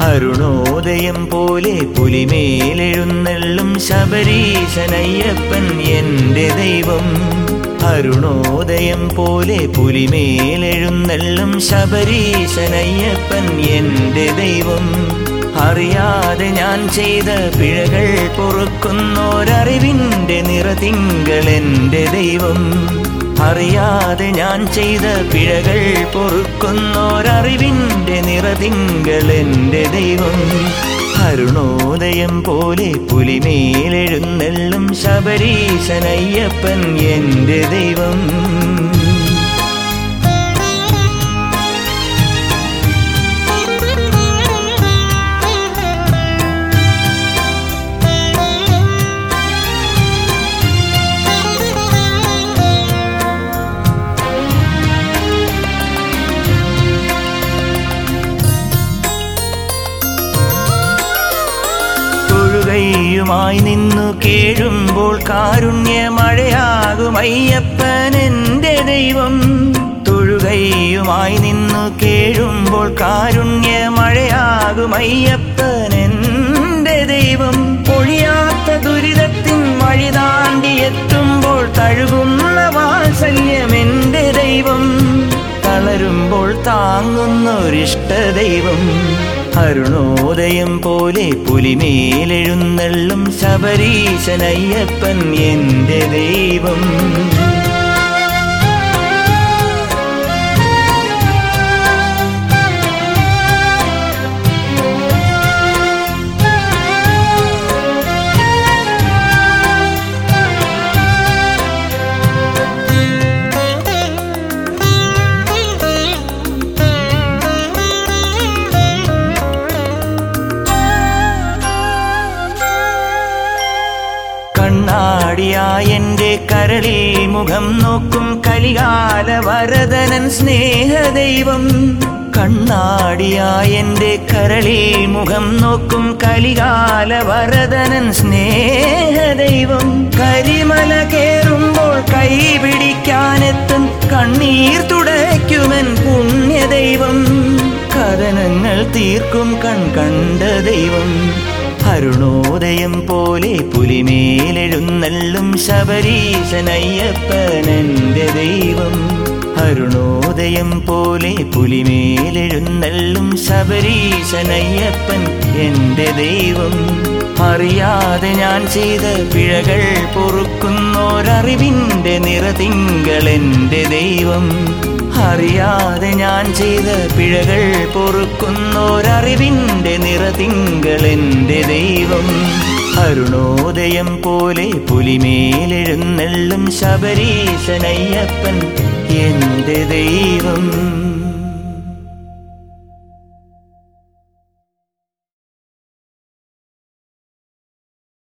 അരുണോദയം പോലെ പുലിമേലെഴുന്നള്ളും ശബരീശനയ്യപ്പൻ എന്റെ ദൈവം അരുണോദയം പോലെ പുലിമേലെഴുന്നള്ളും ശബരീശനയ്യപ്പൻ എന്റെ ദൈവം അറിയാതെ ഞാൻ ചെയ്ത പിഴകൾ പൊറുക്കുന്നോരറിവിന്റെ നിറതിങ്കൾ എന്റെ ദൈവം അറിയാതെ ഞാൻ ചെയ്ത പിഴകൾ പൊറുക്കുന്നോരറിവിന്റെ നിറതിങ്കൾ എന്റെ ദൈവം അരുണോദയം പോലെ പുലിമേലെഴുന്നള്ളും ശബരീശനയ്യപ്പൻ എന്റെ ദൈവം തൊഴുകയുമായി നിന്നു കേഴുമ്പോൾ കാരുണ്യമഴയാകും അയ്യപ്പൻ എൻ്റെ ദൈവം തൊഴുകയുമായി നിന്നു കേഴുമ്പോൾ കാരുണ്യമഴയാകും അയ്യപ്പൻ എൻ്റെ ദൈവം പൊഴിയാത്ത ദുരിതത്തിൻ വഴി താണ്ടി എത്തുമ്പോൾ തഴുകുന്ന വാത്സല്യം എൻ്റെ ദൈവം തളരുമ്പോൾ താങ്ങുന്നൊരിഷ്ട ദൈവം അരുണോദയം പോലെ പുലിമേലെഴുന്നള്ളും ശബരീശനയ്യപ്പൻ എൻ്റെ ദൈവം കണ്ണാടിയായ എൻ്റെ കരളിൽ മുഖം നോക്കും കലികാല വരദനൻ സ്നേഹദൈവം കണ്ണാടിയായ എൻ്റെ കരളിൽ മുഖം നോക്കും കലികാല വരദനൻ സ്നേഹദൈവം കരിമല കേറുമ്പോൾ കൈ പിടിക്കാനെത്തും കണ്ണീർ തുടയ്ക്കുമൻ പുണ്യദൈവം കഥനങ്ങൾ തീർക്കും കൺ കണ്ട ദൈവം അരുണോദയം പോലെ പുലിമേലെഴുന്നള്ളും ശബരീശനയ്യപ്പൻ എൻ്റെ ദൈവം അരുണോദയം പോലെ പുലിമേലെഴുന്നള്ളും ശബരീശനയ്യപ്പൻ എൻ്റെ ദൈവം അറിയാതെ ഞാൻ ചെയ്ത പിഴകൾ പൊറുക്കുന്നോരറിവിൻ്റെ നിറതിങ്കൾ എൻ്റെ ദൈവം അറിയാതെ ഞാൻ ചെയ്ത പിഴകൾ പൊറുക്കുന്നോരറിവിൻ്റെ നിറതിങ്കൾ എൻ്റെ ദൈവം അരുണോദയം പോലെ പുലിമേലെഴുന്നള്ളും ശബരീശനയ്യപ്പൻ എൻ്റെ ദൈവം